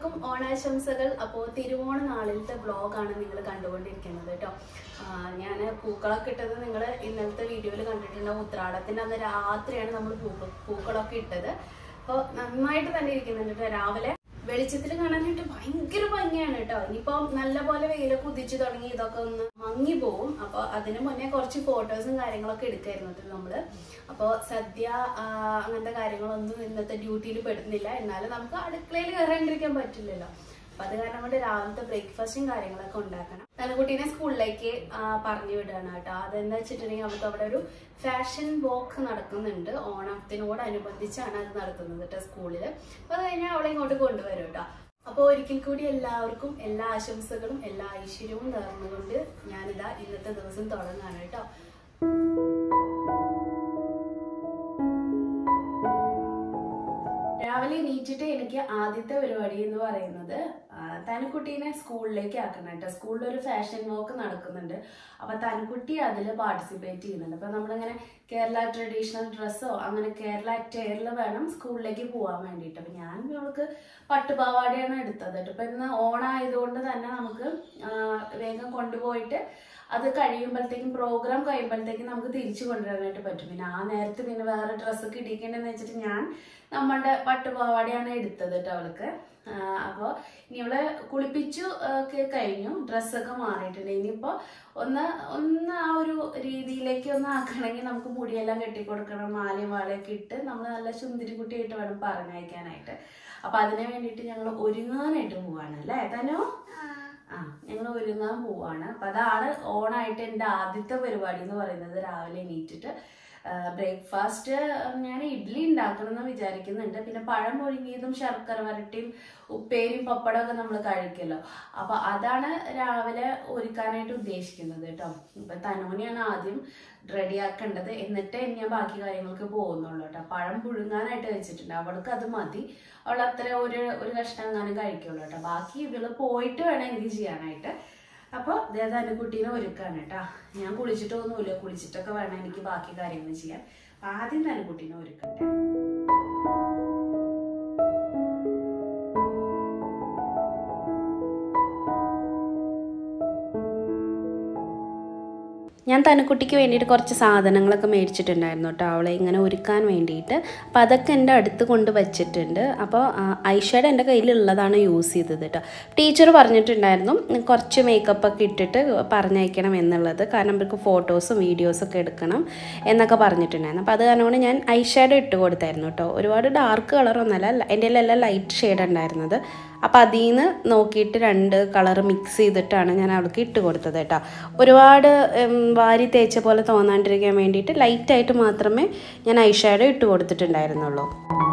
എല്ലാവർക്കും ഓണാശംസകൾ അപ്പോൾ തിരുവോണ നാളിലത്തെ വ്ളോഗാണ് നിങ്ങൾ കണ്ടുകൊണ്ടിരിക്കുന്നത് കേട്ടോ ഞാൻ പൂക്കളൊക്കെ ഇട്ടത് നിങ്ങൾ ഇന്നലത്തെ വീഡിയോയിൽ കണ്ടിട്ടുണ്ടാവും ഉത്രാടത്തിൻ്റെ അന്ന് രാത്രിയാണ് നമ്മൾ പൂക്ക പൂക്കളൊക്കെ ഇട്ടത് അപ്പോൾ നന്നായിട്ട് തന്നെ ഇരിക്കുന്നുണ്ട് കേട്ടോ രാവിലെ വെളിച്ചത്തിൽ കാണാനായിട്ട് ഭയങ്കര ഭംഗിയാണ് കേട്ടോ ഇനിയിപ്പോൾ നല്ല പോലെ വെയിലൊക്കെ ഉദിച്ചു തുടങ്ങി ഇതൊക്കെ ഒന്ന് മങ്ങി പോവും അപ്പോൾ അതിന് മുന്നേ കുറച്ച് ഫോട്ടോസും കാര്യങ്ങളൊക്കെ എടുക്കായിരുന്നു കേട്ടോ നമ്മള് അപ്പോൾ സദ്യ ആ, അങ്ങനത്തെ കാര്യങ്ങളൊന്നും ഇന്നത്തെ ഡ്യൂട്ടിയിൽ പെടുന്നില്ല എന്നാലും നമുക്ക് അടുക്കളയിൽ കയറാണ്ടിരിക്കാൻ പറ്റില്ലല്ലോ അപ്പൊ അത് കാരണം കൊണ്ട് രാവിലത്തെ ബ്രേക്ക്ഫാസ്റ്റും കാര്യങ്ങളൊക്കെ ഉണ്ടാക്കണം തലക്കുട്ടീനെ സ്കൂളിലേക്ക് ആ, പറഞ്ഞു വിടുകയാണ് കേട്ടോ അതെന്താ വെച്ചിട്ടുണ്ടെങ്കിൽ നമുക്ക് അവിടെ ഒരു ഫാഷൻ വോക്ക് നടക്കുന്നുണ്ട് ഓണത്തിനോടനുബന്ധിച്ചാണ് അത് നടത്തുന്നത് കേട്ടോ സ്കൂളിൽ അപ്പൊ അത് കഴിഞ്ഞാൽ അവളെ ഇങ്ങോട്ട് കൊണ്ടുവരും കേട്ടോ അപ്പോൾ ഒരിക്കൽ കൂടി എല്ലാവർക്കും എല്ലാ ആശംസകളും എല്ലാ ഐശ്വര്യവും നേർന്നുകൊണ്ട് ഞാനിതാ ഇന്നത്തെ ദിവസം തുടങ്ങാണ് കേട്ടോ രാവിലെ എണീറ്റിട്ട് എനിക്ക് ആദ്യത്തെ പരിപാടി എന്ന് പറയുന്നത് ആ, തനുക്കുട്ടീനെ സ്കൂളിലേക്ക് ആക്കണം കേട്ടോ സ്കൂളിൽ ഒരു ഫാഷൻ വോക്ക് നടക്കുന്നുണ്ട് അപ്പൊ തനുക്കുട്ടി അതിൽ പാർട്ടിസിപ്പേറ്റ് ചെയ്യുന്നുണ്ട് അപ്പൊ നമ്മളിങ്ങനെ കേരള ട്രഡീഷണൽ ഡ്രസ്സോ അങ്ങനെ കേരള അറ്റയറിൽ വേണം സ്കൂളിലേക്ക് പോകാൻ വേണ്ടിയിട്ട് അപ്പൊ ഞാൻ അവൾക്ക് പട്ടുപാവാടയാണ് എടുത്തത് കേട്ടോ ഇപ്പൊ ഇന്ന് ഓണായതുകൊണ്ട് തന്നെ നമുക്ക് ആ, വേഗം കൊണ്ടുപോയിട്ട് അത് കഴിയുമ്പോഴത്തേക്കും പ്രോഗ്രാം കഴിയുമ്പോഴത്തേക്കും നമുക്ക് തിരിച്ചു കൊണ്ടുവരാനായിട്ട് പറ്റും പിന്നെ ആ നേരത്ത് പിന്നെ വേറെ ഡ്രസ്സൊക്കെ ഇടിക്കണ്ടെന്ന് വെച്ചിട്ട് ഞാൻ നമ്മളുടെ പട്ടുപാവാടയാണ് എടുത്തത് കേട്ടോ അവൾക്ക് അപ്പോൾ ഇനി അവളെ കുളിപ്പിച്ചു ആ, ഒക്കെ കഴിഞ്ഞു ഡ്രസ്സൊക്കെ മാറിയിട്ടുണ്ട് ഇനിയിപ്പോൾ ഒന്ന് ഒന്ന് ആ ഒരു രീതിയിലേക്ക് ഒന്ന് ആക്കണമെങ്കിൽ നമുക്ക് മുടിയെല്ലാം കെട്ടിക്കൊടുക്കണം മാലയും വാളയൊക്കെ ഇട്ട് നമ്മൾ നല്ല സുന്ദരി കുട്ടിയായിട്ട് വേണം പറഞ്ഞയക്കാനായിട്ട് അപ്പൊ അതിന് വേണ്ടിയിട്ട് ഞങ്ങൾ ഒരുങ്ങാനായിട്ട് പോവാണ് അല്ലേ തനോ ആ ഞങ്ങൾ ഒരുങ്ങാൻ പോവാണ് അപ്പൊ അതാണ് ഓണായിട്ട് എൻ്റെ ആദ്യത്തെ പരിപാടി എന്ന് പറയുന്നത് രാവിലെ എണീറ്റിട്ട് ബ്രേക്ക്ഫാസ്റ്റ് ഞാൻ ഇഡ്ഡലി ഉണ്ടാക്കണം എന്ന് വിചാരിക്കുന്നുണ്ട് പിന്നെ പഴം പുഴുങ്ങിയതും ശർക്കര വരട്ടിയും ഉപ്പേരിയും പപ്പടമൊക്കെ നമ്മൾ കഴിക്കല്ലോ അപ്പൊ അതാണ് രാവിലെ ഒരുക്കാനായിട്ട് ഉദ്ദേശിക്കുന്നത് കേട്ടോ ഇപ്പൊ തനോനെയാണ് ആദ്യം റെഡിയാക്കേണ്ടത് എന്നിട്ടേ ഞാൻ ബാക്കി കാര്യങ്ങൾക്ക് പോകുന്നുള്ളൂ കേട്ടോ പഴം പുഴുങ്ങാനായിട്ട് വെച്ചിട്ടുണ്ട് അവൾക്ക് അത് മതി അവൾ അത്ര ഒരു ഒരു കഷ്ണം എങ്ങാനും കഴിക്കുള്ളൂ കേട്ടോ ബാക്കി ഇവള് പോയിട്ട് വേണം എനിക്ക് ചെയ്യാനായിട്ട് അപ്പോൾ ഇതേത് അനുകുട്ടീനെ ഒരുക്കാണ് കേട്ടോ ഞാൻ കുളിച്ചിട്ടൊന്നുമില്ല കുളിച്ചിട്ടൊക്കെ വേണം എനിക്ക് ബാക്കി കാര്യങ്ങൾ ചെയ്യാൻ ആദ്യം അനുകുട്ടീനെ ഒരുക്കട്ടെ ഞാൻ തനക്കുട്ടിക്ക് വേണ്ടിയിട്ട് കുറച്ച് സാധനങ്ങളൊക്കെ മേടിച്ചിട്ടുണ്ടായിരുന്നു കേട്ടോ അവളെ ഇങ്ങനെ ഒരുക്കാൻ വേണ്ടിയിട്ട് അപ്പോൾ അതൊക്കെ എൻ്റെ അടുത്ത് കൊണ്ട് വെച്ചിട്ടുണ്ട് അപ്പോൾ ഐഷാഡ് എൻ്റെ കയ്യിലുള്ളതാണ് യൂസ് ചെയ്തത് കേട്ടോ ടീച്ചർ പറഞ്ഞിട്ടുണ്ടായിരുന്നു കുറച്ച് മേക്കപ്പ് ഒക്കെ ഇട്ടിട്ട് പറഞ്ഞയക്കണം എന്നുള്ളത് കാരണം അവർക്ക് ഫോട്ടോസും വീഡിയോസൊക്കെ എടുക്കണം എന്നൊക്കെ പറഞ്ഞിട്ടുണ്ടായിരുന്നു അപ്പോൾ അത് കാരണം കൊണ്ട് ഞാൻ ഐഷാഡ് ഇട്ട് കൊടുത്തായിരുന്നു കേട്ടോ ഒരുപാട് ഡാർക്ക് കളറൊന്നുമല്ല എൻ്റെ എല്ലാം ലൈറ്റ് ഷെയ്ഡ് ഉണ്ടായിരുന്നത് അപ്പോൾ അതിൽ നിന്ന് നോക്കിയിട്ട് രണ്ട് കളർ മിക്സ് ചെയ്തിട്ടാണ് ഞാൻ അവൾക്ക് ഇട്ട് കൊടുത്തത് കേട്ടോ ഒരുപാട് ഉം, വാരി തേച്ച പോലെ തോന്നാണ്ടിരിക്കാൻ വേണ്ടിയിട്ട് ലൈറ്റായിട്ട് മാത്രമേ ഞാൻ ഐഷാഡോ ഇട്ട് കൊടുത്തിട്ടുണ്ടായിരുന്നുള്ളൂ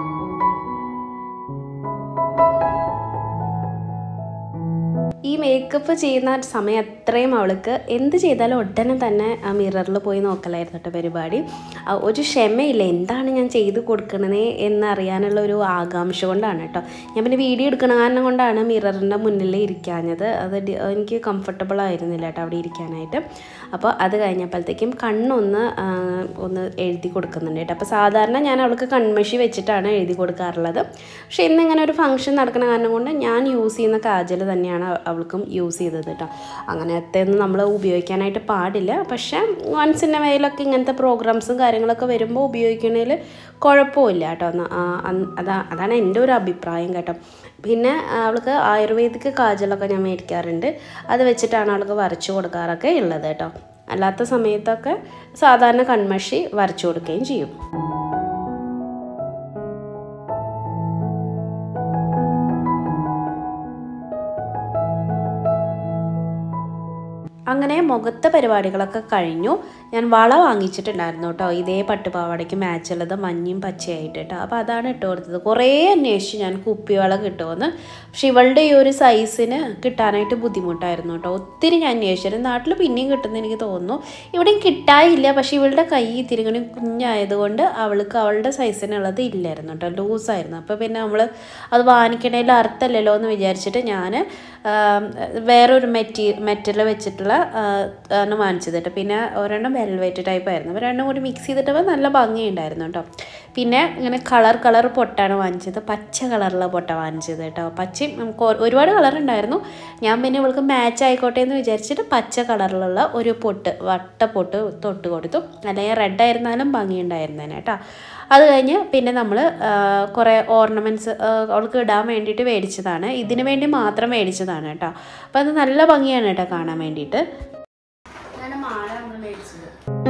ഈ മേക്കപ്പ് ചെയ്യുന്ന സമയം അത്രയും അവൾക്ക് എന്ത് ചെയ്താലും ഉടനെ തന്നെ ആ മിററിൽ പോയി നോക്കലായിരുന്നു കേട്ടോ പരിപാടി ആ, ഒരു ക്ഷമയില്ല എന്താണ് ഞാൻ ചെയ്ത് കൊടുക്കണേ എന്നറിയാനുള്ള ഒരു ആകാംക്ഷ കൊണ്ടാണ് കേട്ടോ ഞാൻ പിന്നെ വീഡിയോ എടുക്കണ കാരണം കൊണ്ടാണ് മിററിൻ്റെ മുന്നിൽ ഇരിക്കാഞ്ഞത് അത് ഡി- എനിക്ക് കംഫർട്ടബിൾ ആയിരുന്നില്ല കേട്ടോ അവിടെ ഇരിക്കാനായിട്ട് അപ്പോൾ അത് കഴിഞ്ഞപ്പോഴത്തേക്കും കണ്ണൊന്ന് ആ, ഒന്ന് എഴുതി കൊടുക്കുന്നുണ്ട് കേട്ടോ അപ്പോൾ സാധാരണ ഞാൻ അവൾക്ക് കൺമഷി വെച്ചിട്ടാണ് എഴുതി കൊടുക്കാറുള്ളത് പക്ഷേ ഇന്നിങ്ങനെ ഒരു ഫംഗ്ഷൻ നടക്കുന്ന കാരണം കൊണ്ട് ഞാൻ യൂസ് ചെയ്യുന്ന കാജൽ തന്നെയാണ് അവൾക്കും യൂസ് ചെയ്തത് കേട്ടോ അങ്ങനത്തെ ഒന്നും നമ്മൾ ഉപയോഗിക്കാനായിട്ട് പാടില്ല പക്ഷേ വൺസ് ഇൻ എ വേയിലൊക്കെ ഇങ്ങനത്തെ പ്രോഗ്രാംസും കാര്യങ്ങളൊക്കെ വരുമ്പോൾ ഉപയോഗിക്കണതിൽ കുഴപ്പമില്ല കേട്ടോ ഒന്ന് ആ, അന്ന് അതാ അതാണ് എൻ്റെ ഒരു അഭിപ്രായം കേട്ടോ പിന്നെ അവൾക്ക് ആയുർവേദിക് കാജലൊക്കെ ഞാൻ മേടിക്കാറുണ്ട് അത് വെച്ചിട്ടാണ് അവൾക്ക് വരച്ചു കൊടുക്കാറൊക്കെ ഉള്ളത് കേട്ടോ അല്ലാത്ത സമയത്തൊക്കെ സാധാരണ കൺമഷി വരച്ചു കൊടുക്കുകയും ചെയ്യും അങ്ങനെ മുഖത്തെ പരിപാടികളൊക്കെ കഴിഞ്ഞു ഞാൻ വള വാങ്ങിച്ചിട്ടുണ്ടായിരുന്നു കേട്ടോ ഇതേ പട്ടുപാവാടയ്ക്ക് മാച്ചുള്ളത് മഞ്ഞയും പച്ചയായിട്ട് കേട്ടോ അപ്പോൾ അതാണ് ഇട്ട് കൊടുത്തത് കുറേ അന്വേഷിച്ചു ഞാൻ കുപ്പിവള കിട്ടുമെന്ന് പക്ഷെ ഇവളുടെ ഈ ഒരു സൈസിന് കിട്ടാനായിട്ട് ബുദ്ധിമുട്ടായിരുന്നു കേട്ടോ ഒത്തിരി ഞാൻ അന്വേഷിച്ചു നാട്ടിൽ പിന്നെയും കിട്ടുമെന്ന് എനിക്ക് തോന്നുന്നു ഇവിടെയും കിട്ടായില്ല പക്ഷെ ഇവളുടെ കൈ ഇത്തിരി കൂടി കുഞ്ഞായതുകൊണ്ട് അവൾക്ക് അവളുടെ സൈസിനുള്ളത് ഇല്ലായിരുന്നു കേട്ടോ ലൂസായിരുന്നു അപ്പോൾ പിന്നെ നമ്മൾ അത് വാങ്ങിക്കണതിൽ അർത്ഥമല്ലല്ലോ എന്ന് വിചാരിച്ചിട്ട് ഞാൻ വേറൊരു മെറ്റീ മെറ്റൽ വെച്ചിട്ടുള്ള ആ, ആണ് വാങ്ങിച്ചത് കേട്ടോ പിന്നെ ഒരെണ്ണം വെൽവെറ്റ് ടൈപ്പ് ആയിരുന്നു അപ്പോൾ രണ്ടും കൂടി മിക്സ് ചെയ്തിട്ടപ്പോൾ നല്ല ഭംഗിയുണ്ടായിരുന്നു കേട്ടോ പിന്നെ ഇങ്ങനെ കളർ കളർ പൊട്ടാണ് വാങ്ങിച്ചത് പച്ച കളറുള്ള പൊട്ട വാങ്ങിച്ചത് കേട്ടോ പച്ചയും നമുക്ക് ഒ- ഒരുപാട് കളർ ഉണ്ടായിരുന്നു ഞാൻ പിന്നെ ഇവൾക്ക് മാച്ച് ആയിക്കോട്ടെ എന്ന് വിചാരിച്ചിട്ട് പച്ച കളറിലുള്ള ഒരു പൊട്ട് വട്ട പൊട്ട് തൊട്ട് കൊടുത്തു അല്ലെങ്കിൽ റെഡ് ആയിരുന്നാലും ഭംഗിയുണ്ടായിരുന്നേനെ കേട്ടോ അത് കഴിഞ്ഞ് പിന്നെ നമ്മൾ കുറേ ഓർണമെൻറ്റ്സ് അവൾക്ക് ഇടാൻ വേണ്ടിയിട്ട് മേടിച്ചതാണ് ഇതിന് വേണ്ടി മാത്രം മേടിച്ചതാണ് കേട്ടോ അപ്പോൾ അത് നല്ല ഭംഗിയാണ് കേട്ടോ കാണാൻ വേണ്ടിയിട്ട് ഇതാണ് മാല നമ്മൾ മേടിച്ചത്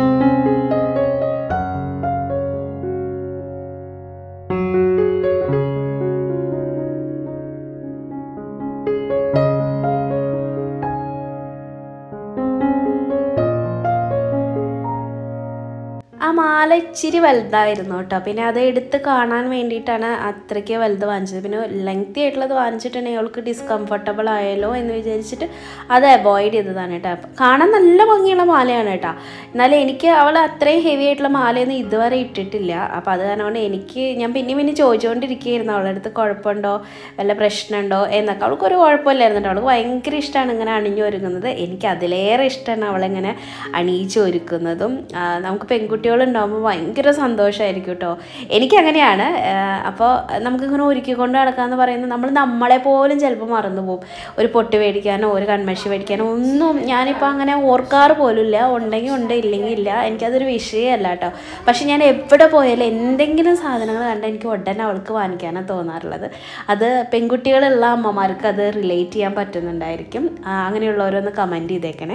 ആ മാല ഇച്ചിരി വലുതായിരുന്നു കേട്ടോ പിന്നെ അത് എടുത്ത് കാണാൻ വേണ്ടിയിട്ടാണ് അത്രയ്ക്ക് വലുത് വാങ്ങിച്ചത് പിന്നെ ലെങ്തി ആയിട്ടുള്ളത് വാങ്ങിച്ചിട്ടുണ്ടെങ്കിൽ അവൾക്ക് ഡിസ്കംഫർട്ടബിൾ ആയാലോ എന്ന് വിചാരിച്ചിട്ട് അത് അവോയ്ഡ് ചെയ്തതാണ് കേട്ടോ അപ്പം കാണാൻ നല്ല ഭംഗിയുള്ള മാലയാണ് കേട്ടോ എന്നാലും എനിക്ക് അവൾ അത്രയും ഹെവി ആയിട്ടുള്ള മാലയൊന്നും ഇതുവരെ ഇട്ടിട്ടില്ല അപ്പോൾ അത് കാരണം കൊണ്ട് എനിക്ക് ഞാൻ പിന്നെ പിന്നെ ചോദിച്ചുകൊണ്ടിരിക്കുകയായിരുന്നു അവളുടെ അടുത്ത് കുഴപ്പമുണ്ടോ വല്ല പ്രശ്നമുണ്ടോ എന്നൊക്കെ അവൾക്ക് ഒരു കുഴപ്പമില്ലായിരുന്നു കേട്ടോ അവൾക്ക് ഭയങ്കര ഇഷ്ടമാണ് ഇങ്ങനെ അണിഞ്ഞു ഒരുങ്ങുന്നത് എനിക്ക് അതിലേറെ ഇഷ്ടമാണ് അവളിങ്ങനെ അണിയിച്ച് ഒരുക്കുന്നതും ആ, നമുക്ക് പെൺകുട്ടികളുണ്ടാകുമ്പോൾ ഭയങ്കര സന്തോഷമായിരിക്കും കേട്ടോ എനിക്കങ്ങനെയാണ് അപ്പോൾ നമുക്കിങ്ങനെ ഒരുക്കിക്കൊണ്ട് നടക്കാമെന്ന് പറയുന്നത് നമ്മൾ നമ്മളെ പോലും ചിലപ്പോൾ മറന്നു പോകും ഒരു പൊട്ട് മേടിക്കാനോ ഒരു കൺമഷി മേടിക്കാനോ ഒന്നും ഞാനിപ്പോൾ അങ്ങനെ ഓർക്കാറ് പോലുമില്ല ഉണ്ടെങ്കിൽ ഉണ്ട് ഇല്ലെങ്കിൽ ഇല്ല എനിക്കതൊരു വിഷയമല്ല കേട്ടോ പക്ഷെ ഞാൻ എവിടെ പോയാലും എന്തെങ്കിലും സാധനങ്ങൾ കണ്ടാൽ എനിക്ക് ഉടനെ അവൾക്ക് വാങ്ങിക്കാനാണ് തോന്നാറുള്ളത് അത് പെൺകുട്ടികളുള്ള അമ്മമാർക്ക് അത് റിലേറ്റ് ചെയ്യാൻ പറ്റുന്നുണ്ടായിരിക്കും ആ, അങ്ങനെയുള്ളവരൊന്ന് കമൻറ്റ് ചെയ്തേക്കണേ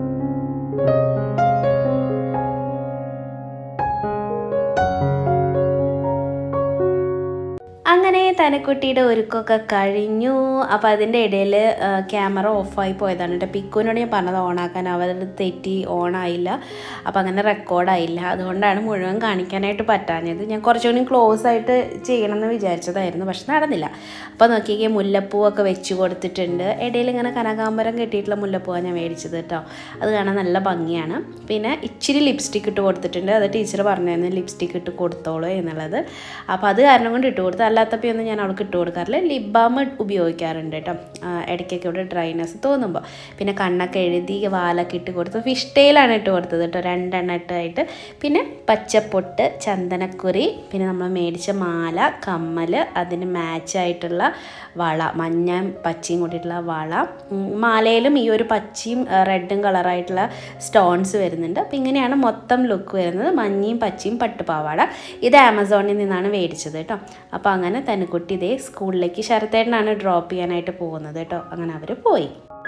അങ്ങനെ തനക്കുട്ടിയുടെ ഒരുക്കമൊക്കെ കഴിഞ്ഞു അപ്പോൾ അതിൻ്റെ ഇടയിൽ ക്യാമറ ഓഫായി പോയതാണ് കേട്ടോ പിക്കുവിനോട് ഞാൻ പറഞ്ഞത് ഓണാക്കാൻ അവരത് തെറ്റി ഓണായില്ല അപ്പോൾ അങ്ങനെ റെക്കോർഡായില്ല അതുകൊണ്ടാണ് മുഴുവൻ കാണിക്കാനായിട്ട് പറ്റാഞ്ഞത് ഞാൻ കുറച്ചുകൂടി ക്ലോസ് ആയിട്ട് ചെയ്യണമെന്ന് വിചാരിച്ചതായിരുന്നു പക്ഷെ നടന്നില്ല അപ്പോൾ നോക്കിക്കേ മുല്ലപ്പൂവൊക്കെ വെച്ച് കൊടുത്തിട്ടുണ്ട് ഇടയിൽ ഇങ്ങനെ കനകാമ്പരം കെട്ടിയിട്ടുള്ള മുല്ലപ്പൂവാണ് ഞാൻ മേടിച്ചത് കേട്ടോ അത് കാണാൻ നല്ല ഭംഗിയാണ് പിന്നെ ഇച്ചിരി ലിപ്സ്റ്റിക് ഇട്ട് കൊടുത്തിട്ടുണ്ട് അത് ടീച്ചർ പറഞ്ഞായിരുന്നു ലിപ്സ്റ്റിക് ഇട്ട് കൊടുത്തോളൂ എന്നുള്ളത് അപ്പോൾ അത് കാരണം കൊണ്ട് ഇട്ട് കൊടുത്തു അല്ലാത്തപ്പോൾ ഒന്നും ഞാൻ അവൾക്ക് ഇട്ട് കൊടുക്കാറില്ല ലിപ് ബാം ഉപയോഗിക്കാറുണ്ട് കേട്ടോ ആ, ഇടയ്ക്കൊക്കെ ഇവിടെ ഡ്രൈനെസ് തോന്നുമ്പോൾ പിന്നെ കണ്ണൊക്കെ എഴുതി വാലൊക്കെ ഇട്ട് കൊടുത്തു ഫിഷ് ടെയിലാണ് ഇട്ട് കൊടുത്തത് കേട്ടോ രണ്ടെണ്ണം ഇട്ടായിട്ട് പിന്നെ പച്ചപ്പൊട്ട് ചന്ദനക്കുറി പിന്നെ നമ്മൾ മേടിച്ച മാല കമ്മൽ അതിന് മാച്ചായിട്ടുള്ള വള മഞ്ഞയും പച്ചയും കൂടിയിട്ടുള്ള വള ഉം, മാലയിലും ഈ ഒരു പച്ചയും ആ, റെഡും കളറായിട്ടുള്ള സ്റ്റോൺസ് വരുന്നുണ്ട് അപ്പോൾ ഇങ്ങനെയാണ് മൊത്തം ലുക്ക് വരുന്നത് മഞ്ഞയും പച്ചയും പട്ടുപാവാട ഇത് ആമസോണിൽ നിന്നാണ് മേടിച്ചത് കേട്ടോ അപ്പോൾ അങ്ങനെ തനുക്കുട്ടി ഇതേ സ്കൂളിലേക്ക് ശരത്തേട്ടനാണ് ഡ്രോപ്പ് ചെയ്യാനായിട്ട് പോകുന്നത് കേട്ടോ അങ്ങനെ അവർ പോയി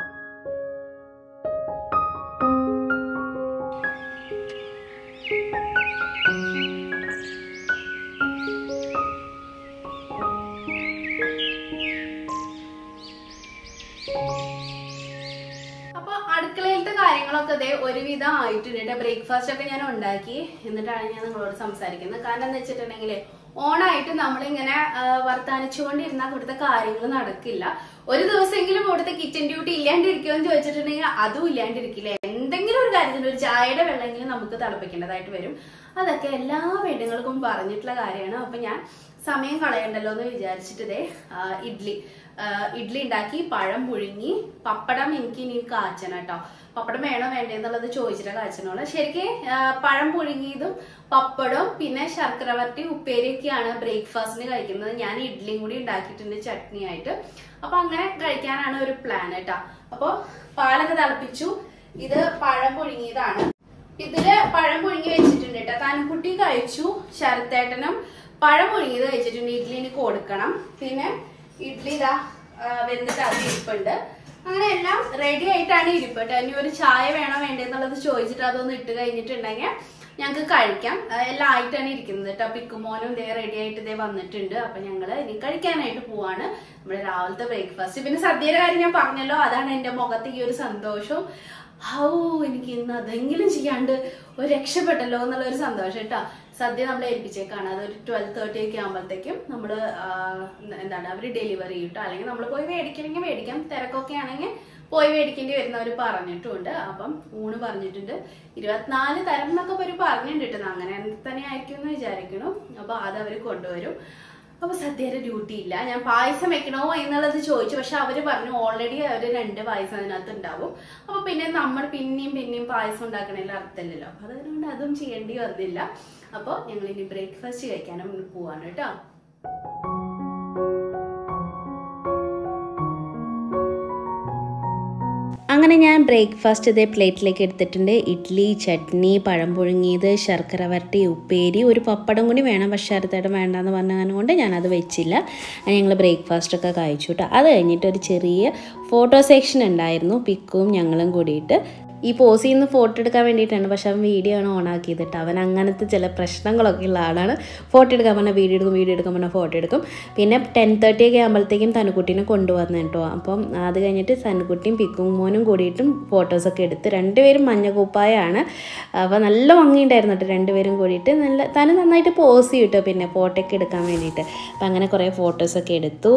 അപ്പൊ അടുക്കളയിലത്തെ കാര്യങ്ങളൊക്കെ ഇതേ ഒരുവിധം ആയിട്ടുണ്ട് ബ്രേക്ക്ഫാസ്റ്റ് ഒക്കെ ഞാൻ ഉണ്ടാക്കി എന്നിട്ടാണ് ഞാൻ നിങ്ങളോട് സംസാരിക്കുന്നത് കാരണം എന്താ വെച്ചിട്ടുണ്ടെങ്കിൽ ഓണായിട്ട് നമ്മളിങ്ങനെ ആ, വർത്താനിച്ചുകൊണ്ടിരുന്നാൽ ഇവിടുത്തെ കാര്യങ്ങൾ നടക്കില്ല ഒരു ദിവസമെങ്കിലും ഇവിടുത്തെ കിച്ചൺ ഡ്യൂട്ടി ഇല്ലാണ്ടിരിക്കുമോ എന്ന് ചോദിച്ചിട്ടുണ്ടെങ്കിൽ അതും ഇല്ലാണ്ടിരിക്കില്ല എന്തെങ്കിലും ഒരു കാര്യത്തിന് ഒരു ചായയുടെ വെള്ളമെങ്കിലും നമുക്ക് തിളപ്പിക്കേണ്ടതായിട്ട് വരും അതൊക്കെ എല്ലാ പെണ്ണുങ്ങൾക്കും പറഞ്ഞിട്ടുള്ള കാര്യമാണ് അപ്പൊ ഞാൻ സമയം കളയണ്ടല്ലോ എന്ന് വിചാരിച്ചിട്ട് ഇതേ ആ, ഇഡ്ലി ആ, ഇഡ്ലി ഉണ്ടാക്കി പഴം പുഴുങ്ങി പപ്പടം എനിക്ക് ഇനി കാച്ചണം കേട്ടോ പപ്പടം വേണോ വേണ്ടേ എന്നുള്ളത് ചോദിച്ചിട്ട് കാച്ചണോളൂ ശരിക്കും ആ, പഴം പുഴുങ്ങിയതും പപ്പടവും പിന്നെ ശർക്കര വരട്ടി ഉപ്പേരിയൊക്കെയാണ് ബ്രേക്ക്ഫാസ്റ്റിന് കഴിക്കുന്നത് ഞാൻ ഇഡ്ഡലിയും കൂടി ഉണ്ടാക്കിയിട്ടുണ്ട് ചട്നി ആയിട്ട് അപ്പൊ അങ്ങനെ കഴിക്കാനാണ് ഒരു പ്ലാൻ കേട്ടോ അപ്പൊ പാലൊക്കെ തിളപ്പിച്ചു ഇത് പഴം പുഴുങ്ങിയതാണ് ഇതില് പഴം പുഴുങ്ങി വെച്ചിട്ടുണ്ട് കേട്ടോ താൻകുട്ടി കഴിച്ചു ശരത്തേട്ടനും പഴം പുഴുങ്ങിയത് കഴിച്ചിട്ടുണ്ട് ഇഡ്ഡലി ഇനി കൊടുക്കണം പിന്നെ ഇഡ്ഡലി ഇതാ ആ, വെന്തിട്ട് അത് ഇരിപ്പുണ്ട് അങ്ങനെ എല്ലാം റെഡി ആയിട്ടാണ് ഇരിപ്പ് കേട്ടോ ഇനി ഒരു ചായ വേണോ വേണ്ടെന്നുള്ളത് ചോദിച്ചിട്ട് അതൊന്ന് ഇട്ട് കഴിഞ്ഞിട്ടുണ്ടെങ്കിൽ ഞങ്ങൾക്ക് കഴിക്കാം ആ, എല്ലാം ആയിട്ടാണ് ഇരിക്കുന്നത് കേട്ടോ പിക്കുമോനും ഇതേ റെഡി ആയിട്ട് ഇതേ വന്നിട്ടുണ്ട് അപ്പൊ ഞങ്ങള് ഇനി കഴിക്കാനായിട്ട് പോവാണ് നമ്മുടെ രാവിലത്തെ ബ്രേക്ക്ഫാസ്റ്റ് പിന്നെ സദ്യയുടെ കാര്യം ഞാൻ പറഞ്ഞല്ലോ അതാണ് എന്റെ മുഖത്ത് ഈ ഒരു സന്തോഷവും ഹൗ എനിക്ക് ഇന്ന് അതെങ്കിലും ചെയ്യാണ്ട് ഒരു രക്ഷപ്പെട്ടല്ലോ എന്നുള്ള ഒരു സന്തോഷം കേട്ടോ സദ്യ നമ്മൾ ഏൽപ്പിച്ചേക്കാണ് അതൊരു ട്വൽവ് തേർട്ടി ഒക്കെ ആകുമ്പോഴത്തേക്കും നമ്മൾ എന്താണ് അവർ ഡെലിവറി ചെയ്യും ട്ടോ അല്ലെങ്കിൽ നമ്മൾ പോയി മേടിക്കണമെങ്കിൽ മേടിക്കാം തിരക്കൊക്കെ ആണെങ്കിൽ പോയി മേടിക്കേണ്ടി വരുന്നവർ പറഞ്ഞിട്ടുണ്ട് അപ്പം ഊണ് പറഞ്ഞിട്ടുണ്ട് ഇരുപത്തിനാല് തരം എന്നൊക്കെ ഒരു പറഞ്ഞിട്ടുണ്ട് ട്ടോ. അങ്ങനെ തന്നെ ആയിരിക്കും എന്ന് വിചാരിക്കണം അപ്പൊ അത് അവർ കൊണ്ടുവരും അപ്പൊ സദ്യയുടെ ഡ്യൂട്ടി ഇല്ല ഞാൻ പായസം വെക്കണോ എന്നുള്ളത് ചോദിച്ചു പക്ഷെ അവര് പറഞ്ഞു ഓൾറെഡി അവര് രണ്ട് പായസം അതിനകത്ത് ഉണ്ടാവും അപ്പൊ പിന്നെ നമ്മൾ പിന്നെയും പിന്നെയും പായസം ഉണ്ടാക്കണതിൽ അർത്ഥമില്ലല്ലോ അപ്പൊ അതുകൊണ്ട് അതും ചെയ്യേണ്ടി വന്നില്ല അപ്പോൾ ഞങ്ങൾ ഇനി ബ്രേക്ക്ഫാസ്റ്റ് കഴിക്കാനും പോവാണ് കേട്ടോ അങ്ങനെ ഞാൻ ബ്രേക്ക്ഫാസ്റ്റ് ഇതേ പ്ലേറ്റിലേക്ക് എടുത്തിട്ടുണ്ട് ഇഡ്ഡലി ചട്നി പഴം പുഴുങ്ങിയത് ശർക്കര വരട്ടി ഉപ്പേരി ഒരു പപ്പടം കൂടി വേണം പക്ഷേ അടുത്തായിട്ട് വേണ്ടാന്ന് പറഞ്ഞത് കൊണ്ട് ഞാനത് വെച്ചില്ല അങ്ങനെ ഞങ്ങൾ ബ്രേക്ക്ഫാസ്റ്റ് ഒക്കെ കഴിച്ചു കേട്ടോ അത് കഴിഞ്ഞിട്ട് ഒരു ചെറിയ ഫോട്ടോ സെക്ഷൻ ഉണ്ടായിരുന്നു പിക്കും ഞങ്ങളും കൂടിയിട്ട് ഈ പോസ് ചെയ്യുന്ന ഫോട്ടോ എടുക്കാൻ വേണ്ടിയിട്ടാണ് പക്ഷെ അവൻ വീഡിയോ ആണ് ഓൺ ആക്കിയത് കേട്ടോ അവൻ അങ്ങനത്തെ ചില പ്രശ്നങ്ങളൊക്കെ ഉള്ള ആളാണ് ഫോട്ടോ എടുക്കാൻ പറഞ്ഞാൽ വീഡിയോ എടുക്കും വീഡിയോ എടുക്കാൻ പറഞ്ഞാൽ ഫോട്ടോ എടുക്കും പിന്നെ ടെൻ തേർട്ടി ഒക്കെ ആകുമ്പോഴത്തേക്കും തനുക്കുട്ടീനെ കൊണ്ടുവന്നു കേട്ടോ അപ്പം അത് കഴിഞ്ഞിട്ട് തനുക്കുട്ടിയും പിക്കും മോനും കൂടിയിട്ടും ഫോട്ടോസൊക്കെ എടുത്ത് രണ്ടുപേരും മഞ്ഞ കുപ്പായാണ് അപ്പോൾ നല്ല ഭംഗിയുണ്ടായിരുന്നു കേട്ടോ രണ്ടുപേരും കൂടിയിട്ട് നല്ല തനു നന്നായിട്ട് പോസ് ചെയ്യും കേട്ടോ പിന്നെ ഫോട്ടോ ഒക്കെ എടുക്കാൻ വേണ്ടിയിട്ട് അപ്പം അങ്ങനെ കുറേ ഫോട്ടോസൊക്കെ എടുത്തു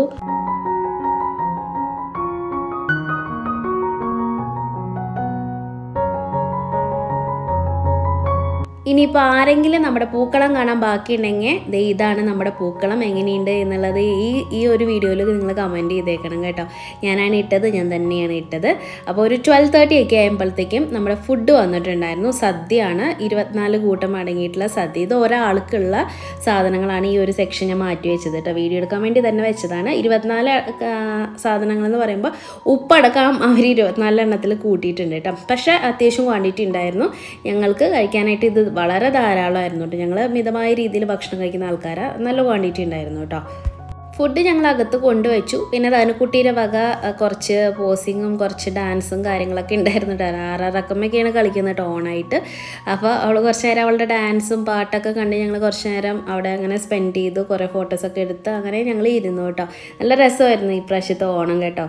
ഇനിയിപ്പോൾ ആരെങ്കിലും നമ്മുടെ പൂക്കളം കാണാൻ ബാക്കിയുണ്ടെങ്കിൽ ദേ ഇതാണ് നമ്മുടെ പൂക്കളം എങ്ങനെയുണ്ട് എന്നുള്ളത് ഈ ഈ ഒരു വീഡിയോയിൽ നിങ്ങൾ കമൻറ്റ് ചെയ്തേക്കണം കേട്ടോ ഞാനാണ് ഇട്ടത് ഞാൻ തന്നെയാണ് ഇട്ടത് അപ്പോൾ ഒരു ട്വൽവ് തേർട്ടി ഒക്കെ ആയപ്പോഴത്തേക്കും നമ്മുടെ ഫുഡ് വന്നിട്ടുണ്ടായിരുന്നു സദ്യയാണ് ഇരുപത്തിനാല് കൂട്ടം അടങ്ങിയിട്ടുള്ള സദ്യ ഇത് ഒരാൾക്കുള്ള സാധനങ്ങളാണ് ഈ ഒരു സെക്ഷൻ ഞാൻ മാറ്റി വെച്ചത് കേട്ടോ വീഡിയോ എടുക്കാൻ വേണ്ടി തന്നെ വെച്ചതാണ് ഇരുപത്തിനാല് സാധനങ്ങൾ എന്ന് പറയുമ്പോൾ ഉപ്പടക്കം അവർ ഇരുപത്തിനാല് എണ്ണത്തിൽ കൂട്ടിയിട്ടുണ്ട് കേട്ടോ പക്ഷേ അത്യാവശ്യം ക്വാണ്ടിറ്റി ഉണ്ടായിരുന്നു ഞങ്ങൾക്ക് കഴിക്കാനായിട്ട് ഇത് വളരെ ധാരാളമായിരുന്നു കേട്ടോ ഞങ്ങൾ മിതമായ രീതിയിൽ ഭക്ഷണം കഴിക്കുന്ന ആൾക്കാരാണ് നല്ല ക്വാണ്ടിറ്റി ഉണ്ടായിരുന്നു കേട്ടോ ഫുഡ് ഞങ്ങൾ അകത്ത് കൊണ്ടുവച്ചു പിന്നെ തനുക്കുട്ടിയുടെ വക അഹ്, കുറച്ച് പോസിങ്ങും കുറച്ച് ഡാൻസും കാര്യങ്ങളൊക്കെ ഉണ്ടായിരുന്നു കേട്ടോ ആറാറക്കമ്മയൊക്കെയാണ് കളിക്കുന്നത് കേട്ടോ ഓണായിട്ട് അപ്പോൾ അവൾ കുറച്ച് നേരം അവളുടെ ഡാൻസും പാട്ടൊക്കെ കണ്ട് ഞങ്ങൾ കുറച്ച് നേരം അവിടെ അങ്ങനെ സ്പെൻഡ് ചെയ്തു കുറേ ഫോട്ടോസൊക്കെ എടുത്ത് അങ്ങനെ ഞങ്ങൾ ഇരുന്നു കേട്ടോ നല്ല രസമായിരുന്നു ഈ പ്രാവശ്യത്തെ ഓണം കേട്ടോ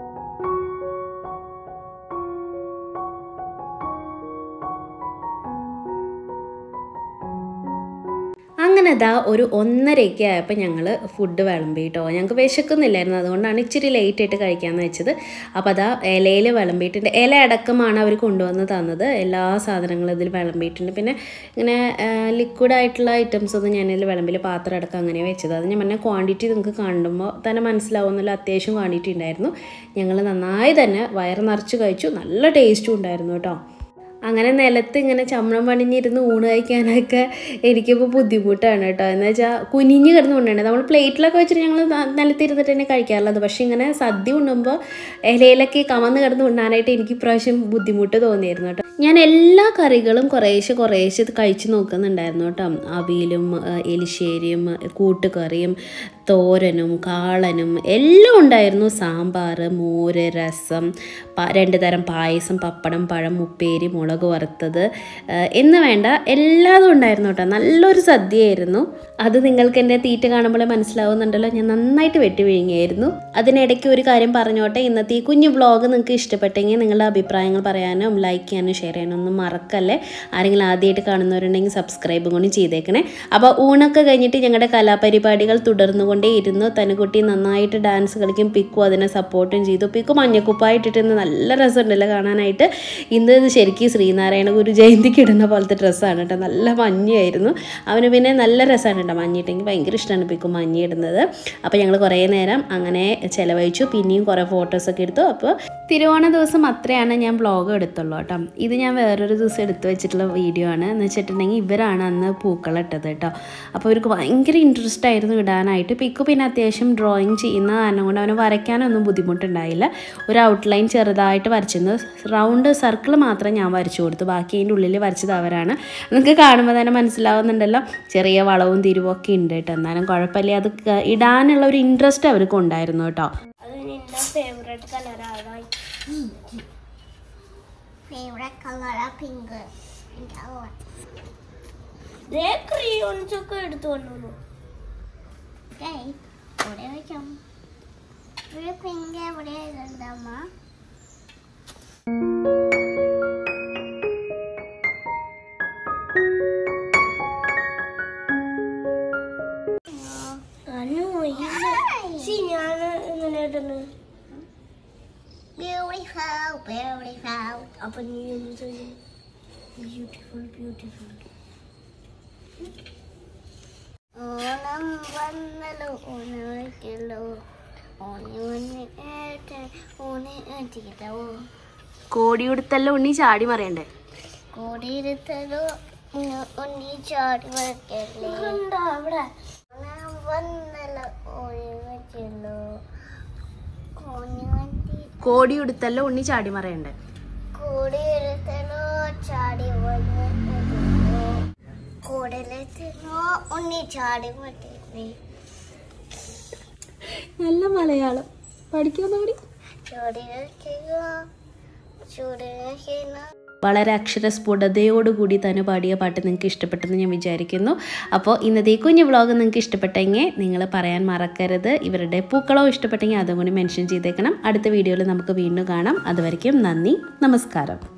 അങ്ങനെ ദാ ഒരു ഒന്നരയൊക്കെ ആയപ്പോൾ ഞങ്ങൾ ഫുഡ് വിളമ്പി കേട്ടോ ഞങ്ങൾക്ക് വിശക്കുന്നില്ലായിരുന്നു അതുകൊണ്ടാണ് ഇച്ചിരി ലേറ്റ് ആയിട്ട് കഴിക്കാമെന്ന് വെച്ചത് അപ്പോൾ അതാ ഇലയിൽ വിളമ്പിയിട്ടുണ്ട് ഇല അടക്കമാണ് അവർ കൊണ്ടുവന്ന് തന്നത് എല്ലാ സാധനങ്ങളും ഇതിൽ വിളമ്പിയിട്ടുണ്ട് പിന്നെ ഇങ്ങനെ ലിക്വിഡ് ആയിട്ടുള്ള ഐറ്റംസ് ഒന്നും ഞാനിതിൽ വിളമ്പിൽ പാത്രം അടക്കം അങ്ങനെ വെച്ചത് അത് ഞാൻ പറഞ്ഞ ക്വാണ്ടിറ്റി നിങ്ങൾക്ക് കാണുമ്പോൾ തന്നെ മനസ്സിലാവുന്നില്ല അത്യാവശ്യം ക്വാണ്ടിറ്റി ഉണ്ടായിരുന്നു ഞങ്ങൾ നന്നായി തന്നെ വയറ് നിറച്ച് കഴിച്ചു നല്ല ടേസ്റ്റും ഉണ്ടായിരുന്നു കേട്ടോ അങ്ങനെ നിലത്ത് ഇങ്ങനെ ചമ്മണം പണിഞ്ഞിരുന്ന് ഊണ് കഴിക്കാനൊക്കെ എനിക്കിപ്പോൾ ബുദ്ധിമുട്ടാണ് കേട്ടോ എന്ന് വെച്ചാൽ കുനിഞ്ഞ് കിടന്ന് കൊണ്ടുണ്ട് നമ്മൾ പ്ലേറ്റിലൊക്കെ വെച്ചിട്ട് ഞങ്ങൾ നിലത്തിരുന്നിട്ട് തന്നെ കഴിക്കാറുള്ളത് പക്ഷേ ഇങ്ങനെ സദ്യ ഉണ്ണുമ്പോൾ ഇലയിലൊക്കെ കമന്ന് കിടന്ന് ഉണ്ണാനായിട്ട് എനിക്ക് ഇപ്രാവശ്യം ബുദ്ധിമുട്ട് തോന്നിയിരുന്നു കേട്ടോ ഞാൻ എല്ലാ കറികളും കുറേശ്ശെ കുറേശ്ശെ കഴിച്ച് നോക്കുന്നുണ്ടായിരുന്നു കേട്ടോ അവിയലും ആ, എലിശ്ശേരിയും കൂട്ടുകറിയും തോരനും കാളനും എല്ലാം ഉണ്ടായിരുന്നു സാമ്പാർ മോര് രസം പ- രണ്ട് തരം പായസം പപ്പടം പഴം ഉപ്പേരി മുളക് വറുത്തത് ആ, എന്ന് വേണ്ട എല്ലാതും ഉണ്ടായിരുന്നു കേട്ടോ നല്ലൊരു സദ്യയായിരുന്നു അത് നിങ്ങൾക്ക് എൻ്റെ തീറ്റ കാണുമ്പോൾ മനസ്സിലാവുന്നുണ്ടല്ലോ ഞാൻ നന്നായിട്ട് വെട്ടി വിഴുങ്ങിയായിരുന്നു അതിനിടയ്ക്ക് ഒരു കാര്യം പറഞ്ഞോട്ടെ ഇന്നത്തെ ഈ കുഞ്ഞു വ്ളോഗ് നിങ്ങൾക്ക് ഇഷ്ടപ്പെട്ടെങ്കിൽ നിങ്ങളുടെ അഭിപ്രായങ്ങൾ പറയാനും ലൈക്ക് ചെയ്യാനും ഷെയർ ചെയ്യാനും ഒന്നും മറക്കല്ലേ ആരെങ്കിലും ആദ്യമായിട്ട് കാണുന്നവരുണ്ടെങ്കിൽ സബ്സ്ക്രൈബും കൂടി ചെയ്തേക്കണേ അപ്പോൾ ഊണൊക്കെ കഴിഞ്ഞിട്ട് ഞങ്ങളുടെ കലാപരിപാടികൾ തുടർന്നുകൊണ്ടേ ഇരുന്നു തനുകുട്ടി നന്നായിട്ട് ഡാൻസ് കളിക്കും പിക്കു അതിനെ സപ്പോർട്ടും ചെയ്തു പിക്കു മഞ്ഞക്കുപ്പായിട്ടിട്ട് ഇന്ന് നല്ല രസമുണ്ടല്ലോ കാണാനായിട്ട് ഇന്ന് ഇത് ശരിക്കും ശ്രീനാരായണ ഗുരു ജയന്തിക്ക് ഇടുന്ന പോലത്തെ ഡ്രസ്സാണ് കേട്ടോ നല്ല മഞ്ഞയായിരുന്നു അവന് പിന്നെ നല്ല രസമാണ് കേട്ടോ മഞ്ഞിട്ടെങ്കിൽ ഭയങ്കര ഇഷ്ടമാണ് പിക്കു മഞ്ഞ ഇടുന്നത് അപ്പോൾ ഞങ്ങൾ കുറേ നേരം അങ്ങനെ ചിലവഴിച്ചു പിന്നെയും കുറേ ഫോട്ടോസൊക്കെ എടുത്തു അപ്പോൾ തിരുവോണ ദിവസം അത്രയാണ് ഞാൻ വ്ളോഗ് എടുത്തുള്ളൂ കേട്ടോ ഇത് ഞാൻ വേറൊരു ദിവസം എടുത്തു വെച്ചിട്ടുള്ള വീഡിയോ ആണ് എന്ന് വെച്ചിട്ടുണ്ടെങ്കിൽ ഇവരാണ് അന്ന് പൂക്കളം ഇട്ടത് കേട്ടോ അപ്പോൾ അവർക്ക് ഭയങ്കര ഇൻട്രസ്റ്റ് ആയിരുന്നു ഇടാനായിട്ട് പിക്കു പിന്നെ അത്യാവശ്യം ഡ്രോയിങ് ചെയ്യുന്ന കാരണം കൊണ്ട് അവന് വരയ്ക്കാനൊന്നും ബുദ്ധിമുട്ടുണ്ടായില്ല ഒരു ഔട്ട്ലൈൻ ചെറുതായിട്ട് വരച്ചിരുന്നു റൗണ്ട് സർക്കിൾ മാത്രം ഞാൻ വരച്ചു കൊടുത്തു ബാക്കി അതിൻ്റെ ഉള്ളിൽ വരച്ചത് അവരാണ് നിങ്ങൾക്ക് കാണുമ്പോൾ തന്നെ മനസ്സിലാവുന്നുണ്ടല്ലോ ചെറിയ വളവും തിരിവും ഒക്കെ ഉണ്ട് കേട്ടോ എന്നാലും കുഴപ്പമില്ല അത് ക- ഇടാനുള്ള ഒരു ഇൻട്രസ്റ്റ് അവർക്ക് ഉണ്ടായിരുന്നു കേട്ടോ അത് നിന്റെ ഫേവറേറ്റ് കളറാണ് ഫേവറേറ്റ് കളറാ പിങ്ക് ക്രിയോൺസ് ഒക്കെ എടുത്തു കൊണ്ടുവന്നു ഇവിടെ വെക്കാം ഒരു പിങ്ക് എവിടെ ഇടണ്ടമ്മ ഞാൻ ഇങ്ങനെ ഇടുന്നു Beautiful, beautiful. അപ്പൊ നീ ഒന്ന് ചെയ്യ്. Beautiful, beautiful. ഓണം ഓണം വന്നല്ലോ ഓണം വെച്ചല്ലോ ഓണി വന്ന് ഏറ്റ് ഓണി ഏറ്റില്ലോ കോടിയുടുത്തല്ല ഉണ്ണി ചാടി മറിയണ്ടേ കൂടിയിരുത്തലോ ഉണ്ണി ചാടി വയ്ക്കല്ലേ അവിടെ ഓണം വന്നല്ലോ ഓണി വെച്ചല്ലോ ഓണി വണ്ടി കോടിയുടുത്തല്ല ഉണ്ണി ചാടി മറിയണ്ടേ കൂടിയിരുത്തലോ ചാടി വന്നു കൂടലെത്തലോ ഉണ്ണി ചാടി വട്ടില്ലേ നല്ല മലയാളം പഠിക്കുന്ന കൂടി ചൂടിനോ ചൂടിനോ വളരെ അക്ഷരസ്ഫുടതയോടുകൂടി തന്നെ പാടിയ പാട്ട് നിങ്ങൾക്ക് ഇഷ്ടപ്പെട്ടെന്ന് ഞാൻ വിചാരിക്കുന്നു അപ്പോൾ ഇന്നത്തെ ഈ കുഞ്ഞു വ്ളോഗ് നിങ്ങൾക്ക് ഇഷ്ടപ്പെട്ടെങ്കിൽ നിങ്ങൾ പറയാൻ മറക്കരുത് ഇവരുടെ പൂക്കളോ ഇഷ്ടപ്പെട്ടെങ്കിൽ അതും കൂടി മെൻഷൻ ചെയ്തേക്കണം അടുത്ത വീഡിയോയിൽ നമുക്ക് വീണ്ടും കാണാം അതുവരയ്ക്കും നന്ദി നമസ്കാരം